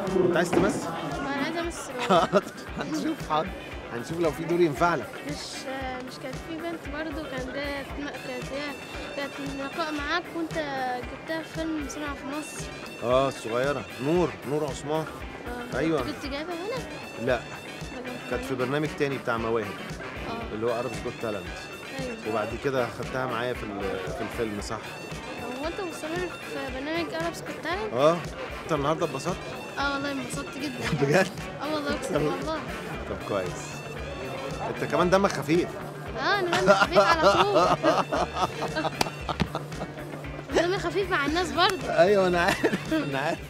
انت عايز تمثل ما انا عايزه امثل حاضر هنشوف حاضر هنشوف لو في دور ينفع لك مش مش كانت في بنت برضه كان ده كانت هي كانت لقاء معاك وانت جبتها في فيلم صنع في مصر اه الصغيره نور نور عثمان اه أيوة. كنت جايبها هنا لا ولا كانت في برنامج تاني بتاع مواهب اه اللي هو اربس جوت تالنت ايوه وبعد كده خدتها معايا في ال- في الفيلم صح هو انت مستمر في برنامج اربس كنت تعرف؟ اه انت النهارده اتبسطت اه والله انبسطت جدا بجد اه والله اقسم والله طب كويس انت كمان دمك خفيف اه انا دمي خفيف على طول دمي خفيف مع الناس برضه ايوه انا عارف انا عارف